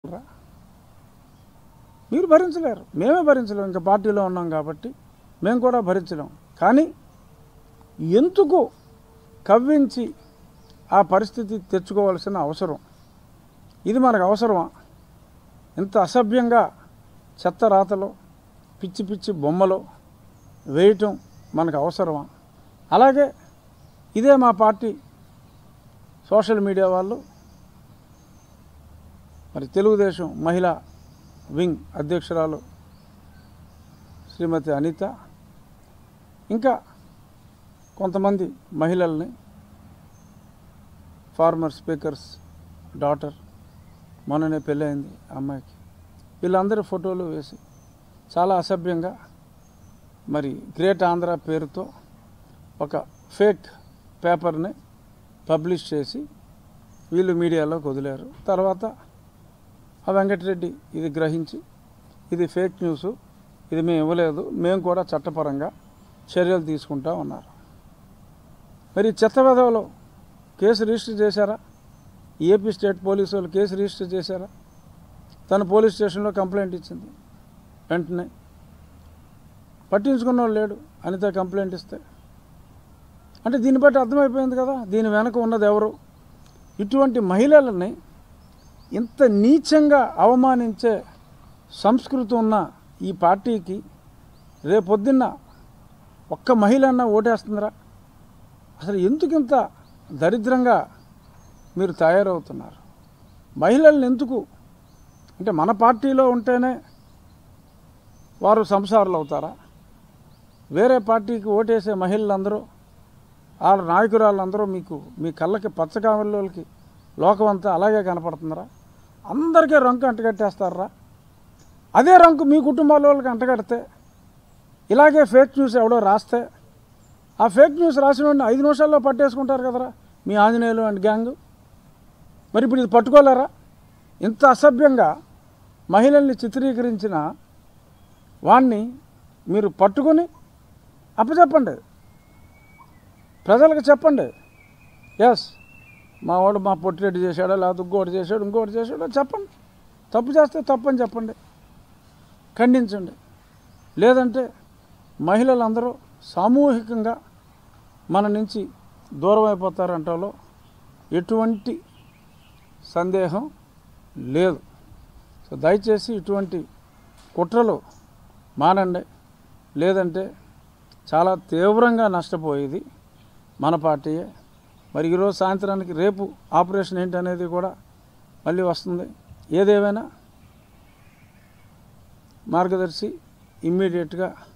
రా. మీరు భరించలేరు మేమే భరించలేము ఇంకా పార్టీలో ఉన్నాం కాబట్టి మేము కూడా భరించలేం కానీ ఎందుకు కవ్వించి ఆ పరిస్థితి తెచ్చుకోవాల్సిన అవసరం ఇది మనకు అవసరమా ఇంత అసభ్యంగా చెత్త రాతలో పిచ్చి పిచ్చి బొమ్మలో వేయటం మనకు అవసరమా అలాగే ఇదే మా పార్టీ సోషల్ మీడియా వాళ్ళు మరి తెలుగుదేశం మహిళా వింగ్ అధ్యక్షురాలు శ్రీమతి అనిత ఇంకా కొంతమంది మహిళల్ని ఫార్మర్ స్పీకర్స్ డాటర్ మొన్ననే పెళ్ళయింది ఆ అమ్మాయికి వీళ్ళందరి ఫోటోలు వేసి చాలా అసభ్యంగా మరి గ్రేట్ ఆంధ్ర పేరుతో ఒక ఫేక్ పేపర్ని పబ్లిష్ చేసి వీళ్ళు మీడియాలోకి వదిలారు తర్వాత ఆ వెంకటరెడ్డి ఇది గ్రహించి ఇది ఫేక్ న్యూస్ ఇది మేము ఇవ్వలేదు మేము కూడా చట్టపరంగా చర్యలు తీసుకుంటా ఉన్నారు మరి ఈ చెత్త వెధవలో కేసు రిజిస్టర్ చేశారా ఏపీ స్టేట్ పోలీసు వాళ్ళు కేసు రిజిస్టర్ చేశారా తను పోలీస్ స్టేషన్లో కంప్లైంట్ ఇచ్చింది వెంటనే పట్టించుకున్నవాడు లేడు అనిత కంప్లైంట్ ఇస్తే అంటే దీన్ని బట్టి అర్థమైపోయింది కదా దీని వెనక ఉన్నది ఎవరు ఇటువంటి మహిళలని ఇంత నీచంగా అవమానించే సంస్కృతి ఉన్న ఈ పార్టీకి రేపొద్దున్న ఒక్క మహిళ అన్న ఓటేస్తుందిరా అసలు ఎందుకు ఇంత దరిద్రంగా మీరు తయారవుతున్నారు మహిళల్ని ఎందుకు అంటే మన పార్టీలో ఉంటేనే వారు సంసారాలు అవుతారా వేరే పార్టీకి ఓటేసే మహిళలందరూ ఆ నాయకురాళ్ళందరూ మీకు మీ కళ్ళకి పచ్చకామల్లోకి లోకం అంతా అలాగే కనపడుతుందిరా అందరికీ రంకు అంటగట్టేస్తారా అదే రంకు మీ కుటుంబాల వాళ్ళకి అంటగడితే ఇలాగే ఫేక్ న్యూస్ ఎవడో రాస్తే ఆ ఫేక్ న్యూస్ రాసిన వాడిని ఐదు నిమిషాల్లో పట్టేసుకుంటారు కదరా మీ ఆంజనేయులు అండ్ గ్యాంగ్ మరి ఇప్పుడు ఇది పట్టుకోలేరా ఇంత అసభ్యంగా మహిళల్ని చిత్రీకరించిన వాణ్ణి మీరు పట్టుకొని అప్పచెప్పండి ప్రజలకు చెప్పండి ఎస్ మా వాడు మా పొట్టిరెడ్డి చేశాడో లేకపోతే ఇంకోటి చేశాడు ఇంకోటి చేశాడో చెప్పండి తప్పు చేస్తే తప్పు అని చెప్పండి ఖండించండి లేదంటే మహిళలందరూ సామూహికంగా మన నుంచి దూరం అయిపోతారంటలో ఎటువంటి సందేహం లేదు సో దయచేసి ఇటువంటి కుట్రలు మానండి లేదంటే చాలా తీవ్రంగా నష్టపోయేది మన పార్టీయే మరి ఈరోజు సాయంత్రానికి రేపు ఆపరేషన్ ఏంటి అనేది కూడా మళ్ళీ వస్తుంది ఏదేమైనా మార్గదర్శి ఇమ్మీడియట్గా